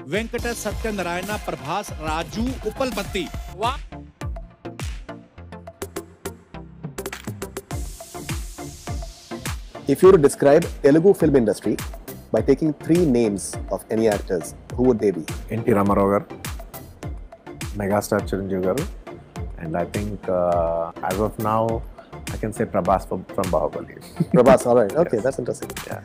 Venkata Satyanarayana Prabhas Raju Uppalapati If you were to describe Telugu film industry by taking three names of any actors, who would they be? NT Rama Rao garu megastar Chiranjeevi garu and I think as of now I can say Prabhas from Baahubali Prabhas, all right. Okay, that's interesting. Yeah.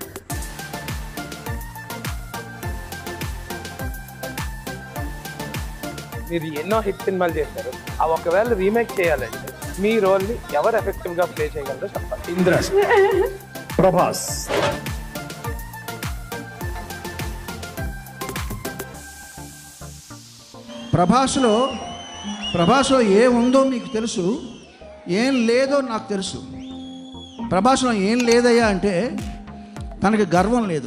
మీరు ఎన్నో hit సినిమాలు చేశారు ఆ ఒకవేళ remake చేయాలంటే మీ role ని ఎవరు effective గా ప్లే చేయగలరో చెప్పాలి ఇంద్ర ప్రభాస్ ప్రభాస్లో ప్రభాస్లో ఏముందో మీకు తెలుసు ఏం లేదో నాకు తెలుసు ప్రభాస్లో ఏం లేదయ్యా అంటే తనకి గర్వం లేదు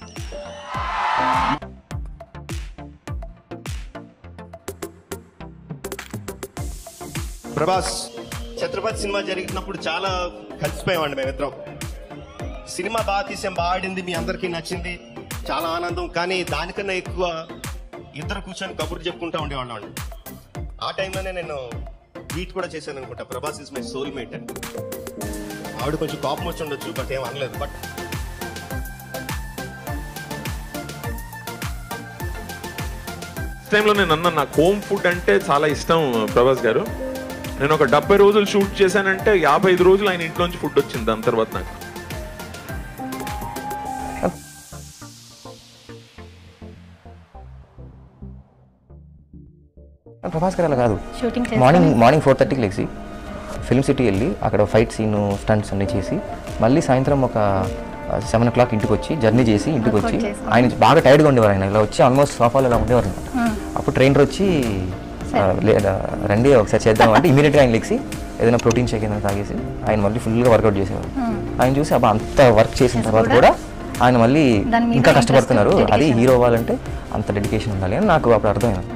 ప్రభాస్ ఛత్రపతి సినిమా జరిగినప్పుడు చాలా కలిసిపోయామండి మేమిద్దరం సినిమా బాగా తీసాం బాగా ఆడింది మీ అందరికీ నచ్చింది చాలా ఆనందం కానీ దానికన్నా ఎక్కువ ఇద్దరు కూర్చొని కబుర్లు చెప్పుకుంటా ఉండేవాళ్ళం అండి ఆ టైంలోనే నేను ట్వీట్ కూడా చేశాను అనుకుంటా Prabhas is my soul mate అని ఆవిడ కొంచెం కోపం వచ్చి ఉండొచ్చు బట్ ఏం అనలేదు బట్ టైంలో నేను అన్న నాకు హోమ్ ఫుడ్ అంటే చాలా ఇష్టం ప్రభాస్ గారు నేను ఒక డెబ్బై రోజులు షూట్ చేశానంటే యాభై ఐదు రోజులు ఆయన ఇంట్లోంచి ఫుడ్ వచ్చింది దాని తర్వాత నాకు ప్రభాస్ గారు అలా కాదు షూటింగ్ మార్నింగ్ మార్నింగ్ ఫోర్ థర్టీకి లేచి ఫిల్మ్ సిటీ వెళ్ళి అక్కడ ఫైట్ సీన్ స్టంట్స్ అన్ని చేసి మళ్ళీ సాయంత్రం ఒక సెవెన్ ఓ క్లాక్ ఇంటికి వచ్చి జర్నీ చేసి ఇంటికి వచ్చి వచ్చేసి. ఆయన బాగా టైర్డ్గా ఉండేవారు ఆయన ఇలా వచ్చి ఆల్మోస్ట్ సోఫాలో ఇలా ఉండేవారు అనమాట అప్పుడు ట్రైనర్ వచ్చి ఆ, లే- ఆ, రండి ఒకసారి చేద్దాం అంటే ఇమీడియట్గా ఆయన లెక్సి ఏదైనా ప్రోటీన్ షేక్ ఏదైనా తాగేసి ఆయన మళ్ళీ ఫుల్గా వర్కౌట్ చేసేవారు ఆయన చూసి అబ్బా అంత వర్క్ చేసిన తర్వాత కూడా ఆయన మళ్ళీ దాని మీద ఇంకా interest, కష్టపడుతున్నారు అది dedication. హీరో అవ్వాలంటే అంత డెడికేషన్ ఉండాలి అని నాకు అప్పుడు అర్థమైంది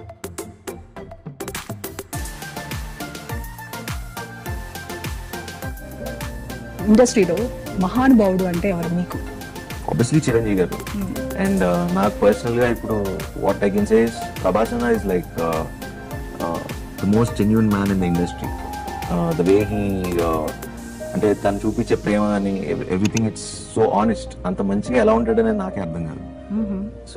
ఇండస్ట్రీలో మహానుభావుడు అంటే ఎవరు మీకు ఆబ్వియస్లీ చిరంజీవి గారు అండ్ నాకు పర్సనల్గా ఇప్పుడు what I can says Prabhas అన్న is like the most genuine man in the industry the way he అంటే తను చూపించే ప్రేమ అని ఎవ్రీథింగ్ ఇట్స్ సో ఆనెస్ట్ అంత మంచిగా ఎలా ఉంటాడనేది నాకే అర్థం కాదు so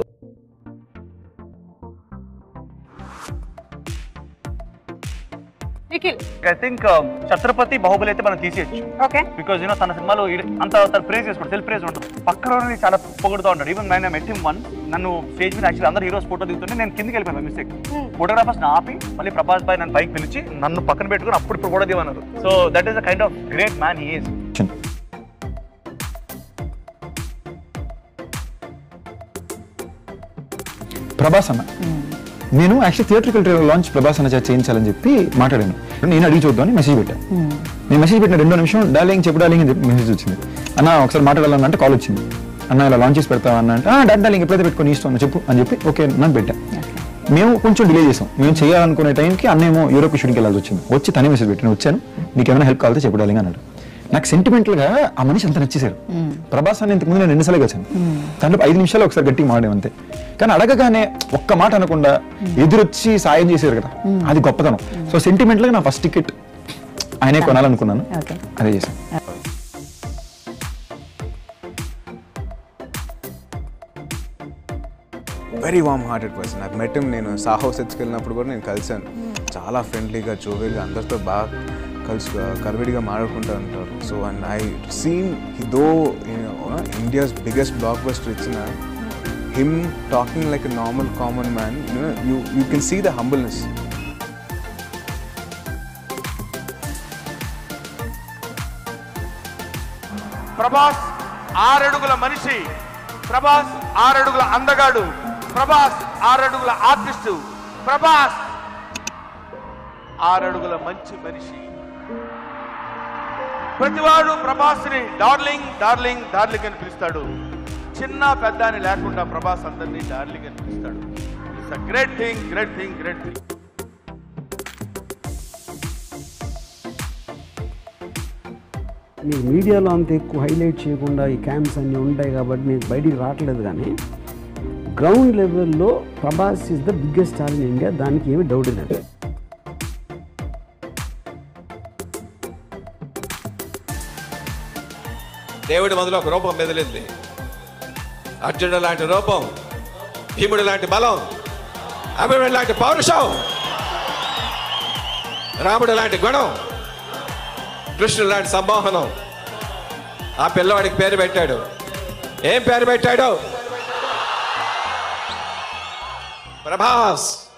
Nikhil I think Chhatrapati Baahubali అయితే మనం తీసేయచ్చు ఓకే బికాజ్ యూనో తన సినిమాలో ఈడ- అంత తన ప్రేజ్ చేసుకోడు సెల్ఫ్ ప్రేజ్ ఉంటుంది పక్కన వాళ్ళని చాలా పొగుడుతూ ఉంటాడు ఈవెన్ నేను మెట్ వన్ నన్ను స్టేజ్ మీద యాక్చువల్లీ అందరు హీరోస్ ఫోటో దిగుతుంటే నేను కిందికి వెళ్ళిపోయాను మిస్టేక్ ఫోటోగ్రాఫర్స్ ఆపి మళ్ళీ ప్రభాస్ భాయ్ నన్ను పైకి పిలిచి నన్ను పక్కన పెట్టుకుని అప్పుడు ఇప్పుడు కూడా దివన్నారు so that is a kind of great man he is Prabhas అన్న నేను actually theatrical trailer launch Prabhas అన్న చేత చేయించాలని చెప్పి మాట్లాడాను నేను అడిగి చూద్దామని మెసేజ్ పెట్టాను నేను మెసేజ్ పెట్టిన రెండో నిమిషం డార్లింగ్ చెప్పు డార్లింగ్ అని చెప్పి మెసేజ్ వచ్చింది అన్న ఒకసారి మాట్లాడాలన్నా అంటే కాల్ వచ్చింది అన్న ఇలా లాంచ్ చేసి పెడతావా అన్న అంటే డాడ్ డార్లింగ్ ఎప్పుడైతే పెట్టుకొని ఇష్టం అన్న చెప్పు అని చెప్పి ఓకే నన్ను పెట్టా మేము కొంచెం డిలే చేసాం మేము చేయాలనుకునే టైంకి అన్నేమో యూరోప్ షూటింగ్కి వెళ్ళాల్సి వచ్చింది వచ్చి తనే మెసేజ్ పెట్టి నేను వచ్చాను నీకు ఏమైనా హెల్ప్ కావాలంటే చెప్పు డార్లింగ్ అన్నాడు నాకు సెంటిమెంటల్ గా ఆ మనిషి అంత నచ్చేశారు ప్రభాస్ అని ఇంతకు ముందు నేను ఎన్నిసార్లు వచ్చాను దాంట్లో ఐదు నిమిషాలు ఒకసారి గట్టిగా మాట్లాడే అంతే కానీ అడగగానే ఒక్క మాట అనకుండా ఎదురొచ్చి సాయం చేశారు కదా అది గొప్పతనం సో సెంటిమెంటల్ గా నా ఫస్ట్ టికెట్ ఆయనే కొనాలనుకున్నాను ఓకే అదే చేశాను వెరీ వామ్ హార్టెడ్ పర్సన్ నాకు మెట్ నేను సాహో సెట్స్కి వెళ్ళినప్పుడు కూడా నేను కలిశాను చాలా ఫ్రెండ్లీగా జోవెల్గా అందరితో బాగా కలిసి కలివిడిగా మాట్లాడుకుంటూ ఉంటారు so and I seen though India's biggest blockbuster ఇచ్చిన him talking like a normal common man you you can see the humbleness Prabhas ఆరడుగుల మనిషి ప్రభాస్ ఆరడుగుల అందగాడు ప్రభాస్ ఆరడుగుల ఆర్టిస్టు ప్రభాస్ ఆరడుగుల మంచి మనిషి ప్రతివాడు ప్రభాస్ని డార్లింగ్ డార్లింగ్ డార్లింగ్ అని పిలుస్తాడు చిన్న పెద్ద అని లేకుండా ప్రభాస్ అందరినీ డార్లింగ్ అని పిలుస్తాడు it's a great thing great thing great thing మీకు మీడియాలో అంత ఎక్కువ హైలైట్ చేయకుండా ఈ క్యాంప్స్ అన్నీ ఉంటాయి కాబట్టి మీకు బయటికి రావట్లేదు కానీ గ్రౌండ్ లెవెల్లో Prabhas is the biggest star in India దానికి ఏమి డౌట్ లేదు దేవుడి మొదలు ఒక రూపం మెదిలింది అర్జునుడు లాంటి రూపం భీముడు లాంటి బలం అభిమన్యుడు లాంటి పౌరుషం రాముడు లాంటి గుణం కృష్ణుడు లాంటి సంమోహనం ఆ పిల్లవాడికి పేరు పెట్టాడు ఏం పేరు పెట్టాడు ప్రభాస్